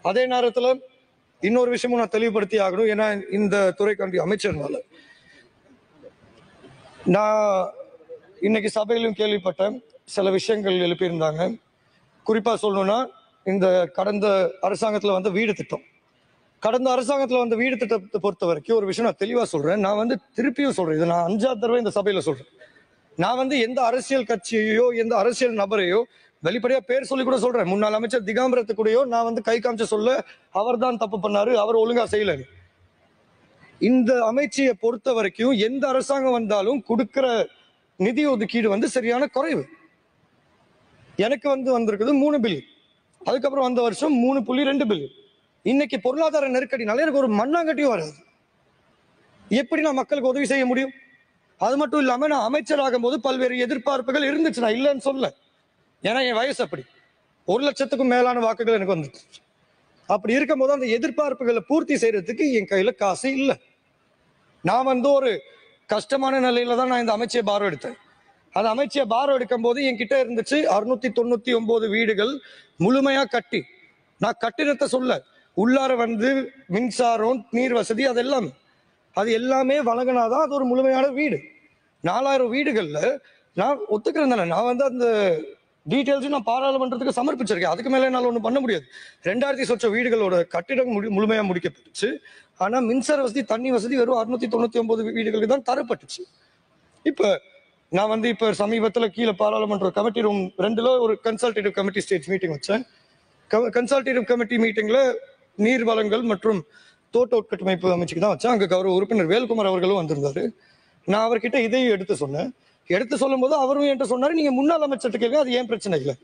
அதே நேரத்துல இன்னொரு விஷயமும் நான் தெளிவுபடுத்தி ஆகணும் ஏன்னா இந்த துறைக்காண்டி அமைச்சர்னால நான் இன்னைக்கு சபையிலும் கேள்விப்பட்டேன் சில விஷயங்கள் எழுப்பியிருந்தாங்க குறிப்பா சொல்லணும்னா இந்த கடந்த அரசாங்கத்துல வந்த வீடு திட்டம் கடந்த அரசாங்கத்துல வந்த வீடு திட்டத்தை பொறுத்த வரைக்கும் ஒரு விஷயம் நான் தெளிவா சொல்றேன் நான் வந்து திருப்பியும் சொல்றேன் இதை நான் அஞ்சாவது தடவை இந்த சபையில சொல்றேன் நான் வந்து எந்த அரசியல் கட்சியையோ எந்த அரசியல் நபரையோ வெளிப்படையா பேர் சொல்லி கூட சொல்றேன் முன்னாள் அமைச்சர் திகாம்பரத்துக்கூடயோ நான் வந்து கை காமிச்சு சொல்ல அவர் தான் தப்பு பண்ணாரு அவர் ஒழுங்கா செய்யல இந்த அமைச்சியை பொறுத்த வரைக்கும் எந்த அரசாங்கம் வந்தாலும் கொடுக்கிற நிதி ஒதுக்கீடு வந்து சரியான குறைவு எனக்கு வந்து வந்திருக்குது மூணு பில் அதுக்கப்புறம் வந்த வருஷம் மூணு புள்ளி ரெண்டு பில் இன்னைக்கு பொருளாதார நெருக்கடினால எனக்கு ஒரு மண்ணாங்கட்டியும் வராது எப்படி நான் மக்களுக்கு உதவி செய்ய முடியும் அது மட்டும் இல்லாம நான் அமைச்சராகும் போது பல்வேறு எதிர்பார்ப்புகள் இருந்துச்சு நான் இல்லைன்னு சொல்ல ஏன்னா என் வயசு அப்படி ஒரு லட்சத்துக்கும் மேலான வாக்குகள் எனக்கு வந்துச்சு அப்படி இருக்கும்போது அந்த எதிர்பார்ப்புகளை பூர்த்தி செய்யறதுக்கு என் கையில காசு இல்லை நான் வந்து ஒரு கஷ்டமான நிலையில தான் நான் இந்த அமைச்சியை பாரம் எடுத்தேன் அந்த அமைச்சியை பாரம் எடுக்கும் போது என்கிட்ட இருந்துச்சு அறுநூத்தி தொண்ணூத்தி ஒன்பது வீடுகள் முழுமையா கட்டி நான் கட்டிடத்தை சொல்ல உள்ளார வந்து மின்சாரம் நீர் வசதி அது எல்லாமே அது எல்லாமே வழங்கினாதான் அது ஒரு முழுமையான வீடு நாலாயிரம் வீடுகள்ல நான் ஒத்துக்கிறேன் தானே நான் வந்து அந்த டீட்டெயில்ஸ் நான் பாராளுமன்றத்துக்கு சமர்ப்பிச்சிருக்கேன் அதுக்கு மேல என்னால ஒன்றும் பண்ண முடியாது ரெண்டாயிரத்தி சொச்ச வீடுகளோட கட்டிடம் முழு முழுமையா முடிக்கப்பட்டுச்சு ஆனா மின்சார வசதி தண்ணி வசதி வெறும் அறுநூத்தி தொண்ணூத்தி ஒன்பது வீடுகளுக்கு தான் தரப்பட்டுச்சு இப்ப நான் வந்து இப்ப சமீபத்துல கீழே பாராளுமன்ற கமிட்டி ரூம் ரெண்டுல ஒரு கன்சல்டேட்டிவ் கமிட்டி ஸ்டேஜ் மீட்டிங் வச்சேன் கன்சல்டேட்டிவ் கமிட்டி மீட்டிங்ல நீர் வளங்கள் மற்றும் தோட்ட உட்கட்டமைப்பு அமைச்சுக்கு தான் வச்சேன் அங்க கௌரவ உறுப்பினர் வேல்குமார் அவர்களும் வந்திருந்தாரு நான் அவர்கிட்ட இதையும் எடுத்து சொன்னேன் எடுத்து சொல்லும் போது அவரும் என்கிட்ட சொன்னாரு நீங்க முன்னாள் அமைச்சர்கிட்ட கேளுங்க அது ஏன் பிரச்சனை இல்லை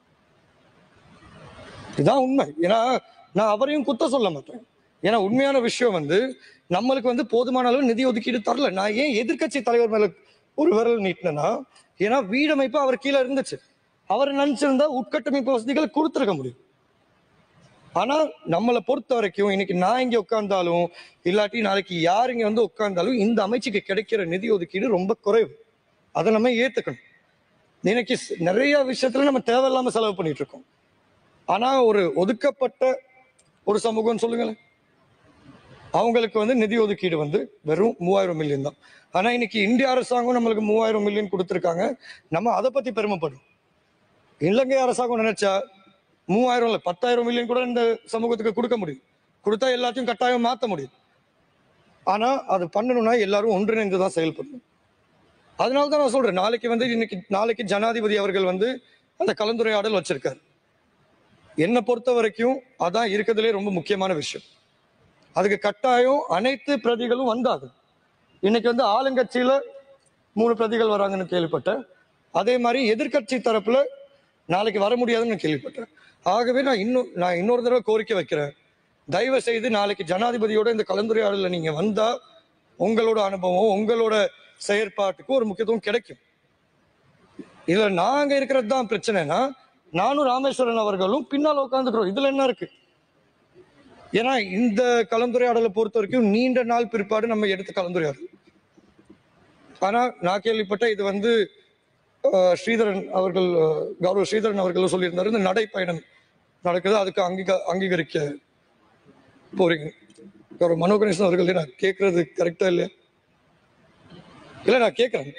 இதுதான் உண்மை ஏன்னா நான் அவரையும் குத்த சொல்ல மாட்டேன் ஏன்னா உண்மையான விஷயம் வந்து நம்மளுக்கு வந்து போதுமான அளவு நிதி ஒதுக்கீடு தரல நான் ஏன் எதிர்க்கட்சி தலைவர் மேல ஒரு விரல் நீட்டினேன்னா ஏன்னா வீடமைப்பு அவர் கீழே இருந்துச்சு அவர் நினைச்சிருந்தா உட்கட்டமைப்பு வசதிகள் கொடுத்துருக்க முடியும் ஆனா நம்மளை பொறுத்த வரைக்கும் இன்னைக்கு நான் இங்க உட்கார்ந்தாலும் இல்லாட்டி நாளைக்கு யார் இங்க வந்து உட்கார்ந்தாலும் இந்த அமைச்சுக்கு கிடைக்கிற நிதி ஒதுக்கீடு ரொம்ப குறைவு அதை நம்ம ஏத்துக்கணும் இன்னைக்கு ஸ்- நிறைய விஷயத்துல நம்ம தேவையில்லாம செலவு பண்ணிட்டு இருக்கோம் ஆனா ஒரு ஒதுக்கப்பட்ட ஒரு சமூகம் சொல்லுங்களேன் அவங்களுக்கு வந்து நிதி ஒதுக்கீடு வந்து வெறும் மூவாயிரம் மில்லியன் தான் ஆனா இன்னைக்கு இந்திய அரசாங்கம் நம்மளுக்கு மூவாயிரம் மில்லியன் கொடுத்துருக்காங்க நம்ம அதை பத்தி பெருமைப்படும் இலங்கை அரசாங்கம் நினைச்சா மூவாயிரம் இல்ல பத்தாயிரம் மில்லியன் கூட இந்த சமூகத்துக்கு கொடுக்க முடியும் கொடுத்தா எல்லாத்தையும் கட்டாயம் மாத்த முடியும் ஆனா அது பண்ணணும்னா எல்லாரும் ஒன்றிணைந்து தான் செயல்படணும் அதனால தான் நான் சொல்றேன் நாளைக்கு வந்து இன்னைக்கு நாளைக்கு ஜனாதிபதி அவர்கள் வந்து அந்த கலந்துரையாடல் வச்சிருக்காரு என்னை பொறுத்த வரைக்கும் அதான் இருக்கிறதுலே ரொம்ப முக்கியமான விஷயம் அதுக்கு கட்டாயம் அனைத்து பிரதிகளும் வந்தாகும் இன்னைக்கு வந்து ஆளுங்கட்சியில மூணு பிரதிகள் வராங்கன்னு கேள்விப்பட்டேன் அதே மாதிரி எதிர்க்கட்சி தரப்புல நாளைக்கு வர முடியாதுன்னு நான் கேள்விப்பட்டேன் ஆகவே நான் இன்னும் நான் இன்னொரு தடவை கோரிக்கை வைக்கிறேன் தயவு செய்து நாளைக்கு ஜனாதிபதியோட இந்த கலந்துரையாடல நீங்க வந்தா உங்களோட அனுபவம் உங்களோட செயற்பாட்டுக்கு ஒரு முக்கியத்துவம் கிடைக்கும் இதுல நாங்க இருக்கிறது தான் பிரச்சனைனா நானும் ராமேஸ்வரன் அவர்களும் பின்னால் உட்காந்துக்கிறோம் இதுல என்ன இருக்கு ஏன்னா இந்த கலந்துரையாடலை பொறுத்த வரைக்கும் நீண்ட நாள் பிற்பாடு நம்ம எடுத்த கலந்துரையாடல் ஆனா நான் கேள்விப்பட்ட இது வந்து அஹ், ஸ்ரீதரன் அவர்கள் அஹ், கௌரவ ஸ்ரீதரன் அவர்கள் சொல்லியிருந்தாரு இந்த நடைப்பயணம் நடக்குது அதுக்கு அங்கீக அங்கீகரிக்க போறீங்க கௌரவ மனோ கணேசன் அவர்கள் நான் கேட்கறது கரெக்டா இல்லையா இல்ல நான் கேட்கறேன்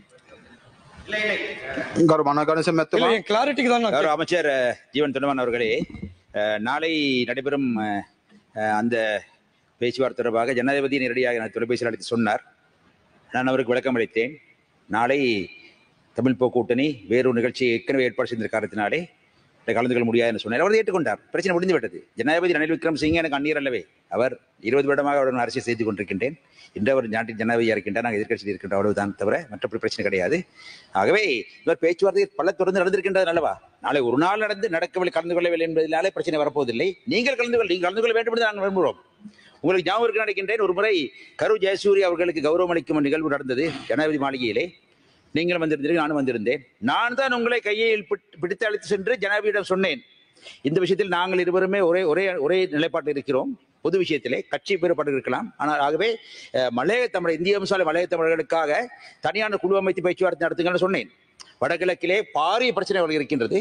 ගරු මනගනස இல்ல මැත්තම என் கிளாரிட்டிக்கு தான் நான் கௌரவ அமைச்சர் அஹ், ஜீவன் தொண்டமான் அவர்களே அஹ், நாளை நடைபெறும் அஹ், அஹ், அந்த பேச்சுவார்த்தை தொடர்பாக ஜனாதிபதி நேரடியாக எனக்கு தொலைபேசியில் அழைத்து சொன்னார் நான் அவருக்கு விளக்கம் அளித்தேன் நாளை தமிழ் போக்கு கூட்டணி வேறொரு நிகழ்ச்சியை ஏற்கனவே ஏற்பாடு செய்த காரணத்தினாலே இதில் கலந்து கொள்ள முடியாது என்று சொன்னார் அவர் ஏற்றுக்கொண்டார் பிரச்சனை முடிந்து விட்டது ஜனாதிபதி ரணில் விக்ரமசிங்கே எனக்கு அந்நியர் அல்லவே அவர் இருபது வருடமாக அவருடன் அரசியல் செய்து கொண்டிருக்கின்றேன் இன்று அவர் நாட்டின் ஜனாதிபதியாக இருக்கின்றார் நாங்கள் எதிர்க்கட்சியில் இருக்கின்ற அவ்வளவுதான் தவிர மற்றபடி பிரச்சனை கிடையாது ஆகவே இவர் பேச்சுவார்த்தை பல தொடர்ந்து நடந்திருக்கின்றது அல்லவா நாளை ஒரு நாள் நடந்து நடக்கவில்லை கலந்து கொள்ளவில்லை என்பதனாலே பிரச்சனை வரப்போவதில்லை நீங்கள் கலந்து கொள்ள நீங்கள் கலந்து கொள்ள வேண்டும் என்று நாங்கள் விரும்புகிறோம் உங்களுக்கு ஞாபகம் இருக்கு நினைக்கின்றேன் ஒரு முறை கரு ஜெயசூரி அவர்களுக்கு கௌரவம் அளிக்கும் நிகழ்வு நடந்தது ஜனாதிபதி மாளிகையிலே நீங்களும் வந்திருந்தீர்கள் நானும் வந்திருந்தேன் நான் தான் உங்களை கையில் பிடி- பிடித்து அழைத்து சென்று ஜனாதிபதியிடம் சொன்னேன் இந்த விஷயத்தில் நாங்கள் இருவருமே ஒரே ஒரே ஒரே நிலைப்பாட்டில் இருக்கிறோம் பொது விஷயத்திலே கட்சி வேறுபாடு இருக்கலாம் ஆனால் ஆகவே அஹ், மலைய தமிழர் இந்திய வம்சாலை மலைய தமிழர்களுக்காக தனியான குழு அமைத்து பேச்சுவார்த்தை நடத்துங்கன்னு சொன்னேன் வடகிழக்கிலே பாரிய பிரச்சனைகள் இருக்கின்றது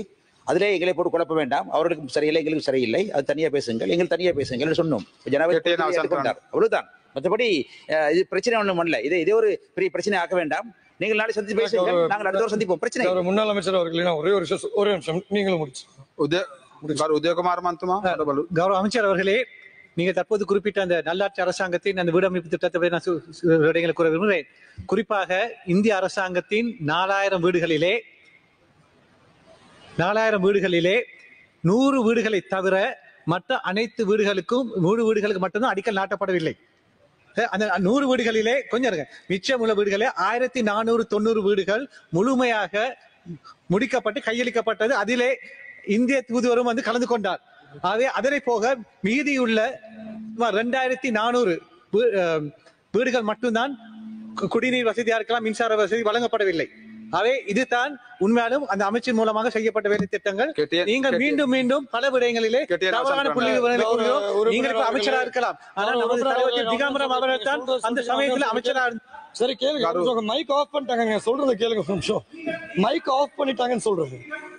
அதிலே எங்களை போட்டு குழப்ப வேண்டாம் அவர்களுக்கும் சரியில்லை எங்களுக்கும் சரியில்லை அது தனியா பேசுங்கள் எங்கள் தனியா பேசுங்கள் சொன்னோம் ஜனாதிபதி கேட்டேன் அவசரம் ஏற்றுக்கொண்டார். அவ்வளவுதான் மற்றபடி அஹ், இது பிரச்சனை ஒன்றும் அல்ல இதை இதே ஒரு பெரிய பிரச்சனை ஆக்க வேண்டாம் நீங்கள் நாளை சந்தித்து பேசுங்கள் ஒரு- நாங்கள் அடுத்த வாரம் சந்திப்போம் பிரச்சனை இல்லை. கௌரவ முன்னாள் அமைச்சர் அவர்களே நான் ஒரே ஒரு விஷயம் சொ- ஒரே நிமிஷம் நீங்களும் முடிச்சு උදය ගරු උදයකුමාර මන්තුමා හොඳ බලු கௌரவ அமைச்சர் அவர்களே நீங்க தற்போது குறிப்பிட்ட அந்த நல்லாட்சி அரசாங்கத்தின் அந்த வீடமைப்பு திட்டத்தை பற்றி நான் சு- சு- விடயங்களை கூற விரும்புகிறேன் குறிப்பாக இந்திய அரசாங்கத்தின் நாலாயிரம் வீடுகளிலே நாலாயிரம் வீடுகளிலே நூறு வீடுகளை தவிர மற்ற அனைத்து வீடுகளுக்கும் நூறு வீடுகளுக்கு மட்டும்தான் அடிக்கல் நாட்டப்படவில்லை அஹ் அந்த நூறு வீடுகளிலே கொஞ்சம் இருங்க மிச்சம் உள்ள வீடுகளே ஆயிரத்தி நானூறு தொண்ணூறு வீடுகள் முழுமையாக முடிக்கப்பட்டு கையளிக்கப்பட்டது அதிலே இந்திய தூதுவரும் வந்து கலந்து கொண்டார் ஆகவே அதனை போக மீதியுள்ள சுமார் ரெண்டாயிரத்தி நானூறு வீடுகள் மட்டும்தான் கு- குடிநீர் வசதியா இருக்கலாம் மின்சார வசதி வழங்கப்படவில்லை ஆகவே இதுதான் உண்மையாலும் அந்த அமைச்சின் மூலமாக செய்யப்பட்ட வேலை திட்டங்கள் கெட்டிய- நீங்கள் கெட்டிய- மீண்டும் மீண்டும் பல விடயங்களிலே கெட்டிய தவறான ராசன் புள்ளி விவரங்களை கௌரவ கொண்டு உறுப்பினர் நீங்கள் இப்ப அவர்களே, அமைச்சரா இருக்கலாம் ஆனால் கௌரவ நமது உறுப்பினர் தலைவர் அவர்களே, திகாம்பரம் நான் அவர்கள் தான் சொல்றது அந்த சொல்றது சமயத்தில் சொல்றது அமைச்சரா இருந்தார். சரி கேளுங்க ஒரு நிமிஷம் மைக் ஆஃப் பண்ணிட்டாங்க நீங்க சொல்றத கேளுங்க ஒரு நிமிஷம் மைக் ஆஃப் பண்ணிட்டாங்கன்னு சொல்றது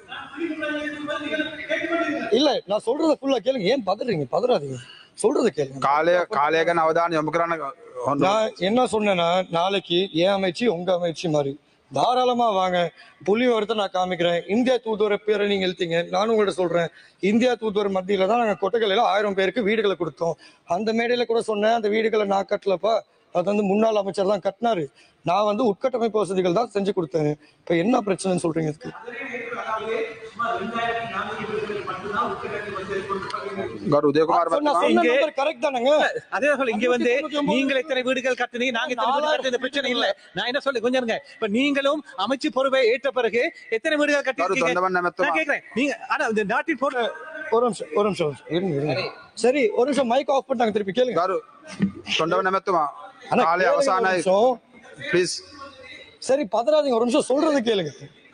இல்ல நான் சொல்றத ஃபுல்லா கேளுங்க ஏன் பதறீங்க பதறாதீங்க சொல்றத கேளுங்க කාලය කාලය ගැන අවධානය යොමු කරන්න හොඳ நான் என்ன சொன்னேன்னா நாளைக்கு என் அமைச்சு உங்க அமைச்சு மாதிரி தாராளமா வாங்க புள்ளி வரத்தை நான் காமிக்கிறேன் இந்தியா தூதுவர பேரை நீங்க எழுத்தீங்க நானும் உங்கள்ட்ட சொல்றேன் இந்தியா தூதுவர் மத்தியில தான் நாங்க கொட்டகையில ஆயிரம் பேருக்கு வீடுகளை கொடுத்தோம் அந்த மேடையில கூட சொன்னேன் அந்த வீடுகளை நான் கட்டலப்பா அது வந்து முன்னாள் அமைச்சர் தான் கட்டினாரு நான் வந்து உட்கட்டமைப்பு வசதிகள் தான் செஞ்சு கொடுத்தேன் இப்ப என்ன பிரச்சனைன்னு சொல்றீங்க இதுக்கு ගරු උදයකුමාර அப்ப நான் මන්තුමා சொன்ன இங்கே- நம்பர் கரெக்ட் தானங்க அதே போல இங்க வந்து 599 நீங்கள் எத்தனை வீடுகள் கட்டுனீங்க நாங்க எத்தனை வீடு கட்டுறது இந்த பிரச்சனை இல்ல நான் என்ன சொல்லி கொஞ்சம் இருங்க இப்ப நீங்களும் அமைச்சு பொறுப்பை ஏற்ற பிறகு எத்தனை வீடுகள் கட்டி கரு தொண்டமன் நமத்துமா. நான் கேக்குறேன் நீங்க ஆனா இந்த நாட்டின் பொருள் ஒரு நிமிஷம் ஒரு நிமிஷம் இருங்க இருங்க சரி ஒரு நிமிஷம் மைக் ஆஃப் பண்ணிட்டாங்க திருப்பி கேளுங்க ගරු තොන්ඩව නැමැත්තුමා ஆனா කාලය கேளுங்க ஒரு අවසානයි நிமிஷம். පලිස් சரி பதறாதீங்க ஒரு நிமிஷம் சொல்றது கேளுங்க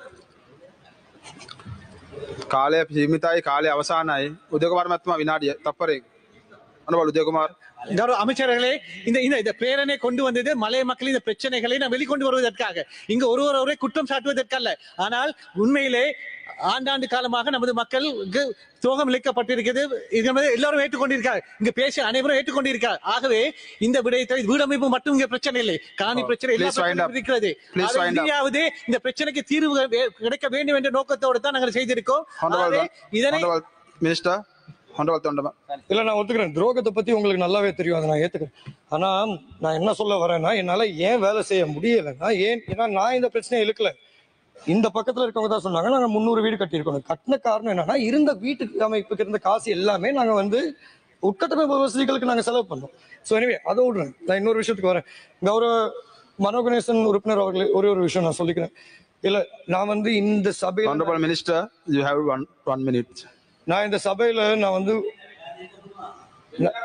කාලය පිමිතයි කාලය අවසානයි උදකුමාර මැත්තුම විනාඩිය තපරේ අන බල උදයකුමාර கௌரவ அமைச்சர்களே இந்த இந்த இந்த பிரேரணை கொண்டு வந்தது மலைய மக்களின் இந்த பிரச்சனைகளை நான் வெளிக்கொண்டு வருவதற்காக இங்க ஒருவர் ஒரே குற்றம் சாட்டுவதற்கல்ல ஆனால் உண்மையிலே ஆண்டாண்டு காலமாக நமது மக்களுக்கு துரோகம் இழைக்கப்பட்டிருக்கிறது இது வந்து எல்லாரும் ஏற்றுக்கொண்டிருக்கார் இங்க பேசிய அனைவரும் ஏற்றுக்கொண்டிருக்கார் ஆகவே இந்த விடயத்தை வீடமைப்பு மட்டும் இங்க பிரச்சனை இல்லை காணி Oh, பிரச்சனை எல்லா please wind up. பிரச்சனையும் இருக்கிறது Please ஆகவே wind up. இனியாவது இந்த பிரச்சனைக்கு தீர்வு வே- கிடைக்க வேண்டும் என்ற நோக்கத்தோடு தான் நாங்கள் செய்திருக்கோம் හොඳවල් ஆகவே இதனை හොඳවල් මිනිස්ටර් හොඳවල් තොන්ඩම இல்ல நான் ஒத்துக்கிறேன் துரோகத்தை பத்தி உங்களுக்கு நல்லாவே தெரியும் அதை நான் ஏத்துக்கிறேன் ஆனா நான் என்ன சொல்ல வரேன்னா என்னால ஏன் வேலை செய்ய முடியலைன்னா ஏன் ஏன்னா நான் இந்த பிரச்சனையை இழுக்கல இந்த பக்கத்துல இருக்கவங்க தான் சொன்னாங்க நாங்க முந்நூறு வீடு கட்டியிருக்கோம் கட்டின காரணம் என்னன்னா இருந்த வீட்டு அமைப்புக்கு இருந்த காசு எல்லாமே நாங்க வந்து உட்கட்டமைப்பு வசதிகளுக்கு நாங்க செலவு பண்ணோம் ஸோ எனவே அதை விடுறேன் நான் இன்னொரு விஷயத்துக்கு வரேன் கௌரவ மனோகணேசன் உறுப்பினர் அவர்களே ஒரே ஒரு விஷயம் நான் சொல்லிக்கிறேன் இல்ல நான் வந்து இந்த சபையில honourable minister you have one one minute நான் இந்த சபையில நான் வந்து நான்-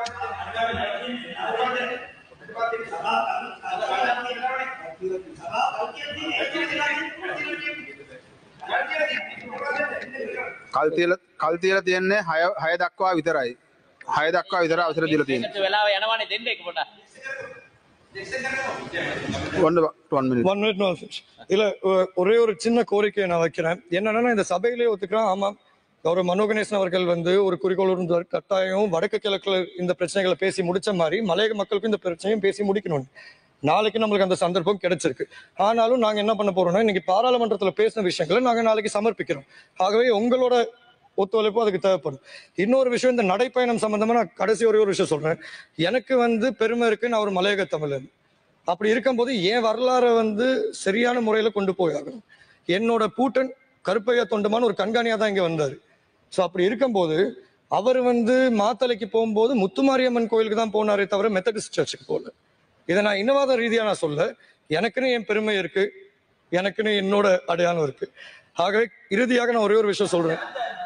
කල් තියල කල් තියල තියෙන්නේ හය හය දක්වා විතරයි හය දක්වා විතර අවසර දිල තියෙන වෙලාව යනවානේ දෙන්න එක පොට ඔන්න one minute one minute one இல்ல ஒ- ஒரே ஒரு சின்ன கோரிக்கையை நான் வைக்கிறேன் என்னன்னா நான் இந்த சபையிலே ஒத்துக்கிறேன் ஆமா கௌரவ மனோகணேசன் அவர்கள் வந்து ஒரு குறிக்கோள் இருந்தார் கட்டாயம் வடக்கு கிழக்குல இந்த பிரச்சனைகளை பேசி முடிச்ச மாதிரி மலையக மக்களுக்கும் இந்த பிரச்சனையும் பேசி முடிக்கணும் நாளைக்கு நம்மளுக்கு அந்த சந்தர்ப்பம் கிடைச்சிருக்கு ஆனாலும் நாங்க என்ன பண்ண போறோம்னா இன்னைக்கு பாராளுமன்றத்துல பேசின விஷயங்களை நாங்க நாளைக்கு சமர்ப்பிக்கிறோம் ஆகவே உங்களோட ஒத்துழைப்பு அதுக்கு தேவைப்படும் இன்னொரு விஷயம் இந்த நடைப்பயணம் சம்பந்தமா நான் கடைசி ஒரே ஒரு விஷயம் சொல்றேன் எனக்கு வந்து பெருமை இருக்கு நான் ஒரு மலையக தமிழன் அப்படி இருக்கும்போது என் வரலாறை வந்து சரியான முறையில கொண்டு போய் ஆகணும் என்னோட பூட்டன் கருப்பையா தொண்டமான ஒரு கண்காணியா தான் இங்க வந்தாரு ஸோ அப்படி இருக்கும்போது அவர் வந்து மாத்தலைக்கு போகும்போது முத்துமாரியம்மன் கோயிலுக்கு தான் போனாரே தவிர மெத்தடிஸ்ட் சர்ச்சுக்கு போகல இதை நான் இனவாத ரீதியா நான் சொல்ல எனக்குன்னு என் பெருமை இருக்கு எனக்குன்னு என்னோட அடையாளம் இருக்கு ஆகவே இறுதியாக நான் ஒரே ஒரு விஷயம் சொல்றேன்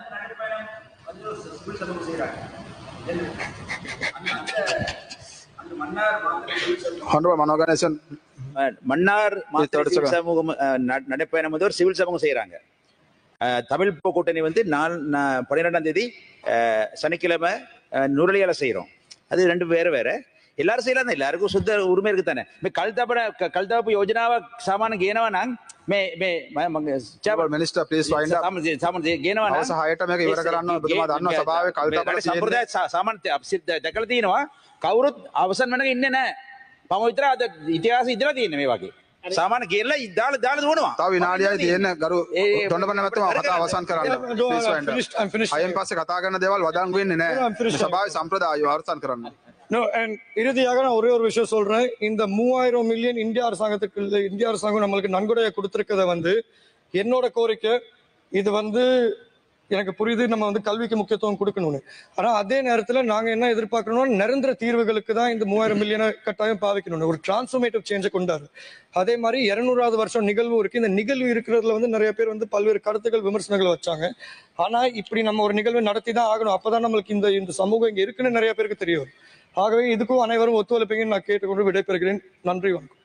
හොඳ මනෝගනේසන් அஹ், மன்னார் மாத்திரை இதோட சிவில் சொல்லுங்க. சமூகம் அஹ், ந- நடைப்பயணம் வந்து ஒரு சிவில் சமூகம் செய்யறாங்க அஹ், தமிழ் போ- கூட்டணி வந்து நாள் பன்னிரெண்டாம் தேதி அஹ், சனிக்கிழமை அஹ், நுரலியால செய்யறோம் அது ரெண்டு வேற வேற எல்லாரும் செய்யலாம் தான் எல்லாருக்கும் சுத்த உரிமை இருக்கு தானே මේ කල්තපන කල්තපු යෝජනාවක් සාමාන ගේනව නම් මේ මේ මිනිස්ටර් ප්ලීස් වයින්ඩ් අප් සාමන ගේනවා නම් අවස හයට මේක ඉවර කරන්න ඔබතුමා දන්නවා සභාවේ කල්තපන තියෙන්නේ. සම්ප්‍රදාය සාමාන්‍ය අපසිද්ධ දැකලා තියෙනවා කවුරුත් අවසන් වෙනක ඉන්නේ නැහැ මම විතර අද ඉතිහාසය ඉඳලා තියෙන්නේ මේ වගේ සාමාන්‍ය ගෙල්ලා දාලා දාලා දුවනවා තව විනාඩියයි තියෙන ගරු ඒ- ඒ- දොඩබන මැතිතුමා කතා අවසන් කරන්න Yeah, no, Please I'm wind up. finished, I'm finished. අයින් පස්සේ කතා කරන දේවල් වදංගු වෙන්නේ No, I'm නැහැ finished. සභාවේ සම්ප්‍රදාය අවසන් කරන්න No, and இறுதியாக நான் ஒரே ஒரு விஷயம் சொல்றேன் இந்த மூவாயிரம் மில்லியன் இந்திய அரசாங்கத்துக்கு இல்ல, இந்திய அரசாங்கம் நம்மளுக்கு நன்கொடையை கொடுத்திருக்கத வந்து என்னோட கோரிக்கை இது வந்து எனக்கு புரியுது நம்ம வந்து கல்விக்கு முக்கியத்துவம் கொடுக்கணும்னு ஆனா அதே நேரத்துல நாங்க என்ன எதிர்பார்க்கணும்னா நிரந்தர தீர்வுகளுக்கு தான் இந்த மூவாயிரம் மில்லியனை கட்டாயம் பாவிக்கணும்னு ஒரு டிரான்ஸ்ஃபர்மேட்டிவ் சேஞ்சை கொண்டாரு அதே மாதிரி இருநூறாவது வருஷம் நிகழ்வு இருக்கு இந்த நிகழ்வு இருக்கிறதுல வந்து நிறைய பேர் வந்து பல்வேறு கருத்துக்கள் விமர்சனங்கள் வச்சாங்க ஆனா இப்படி நம்ம ஒரு நிகழ்வு நடத்தி தான் ஆகணும் அப்பதான் நம்மளுக்கு இந்த இந்த சமூகம் இங்க இருக்குன்னு நிறைய பேருக்கு தெரியும் ஆகவே இதுக்கும் அனைவரும் ஒத்துழைப்பீங்கன்னு நான் கேட்டுக்கொண்டு விடைபெறுகிறேன் நன்றி வணக்கம்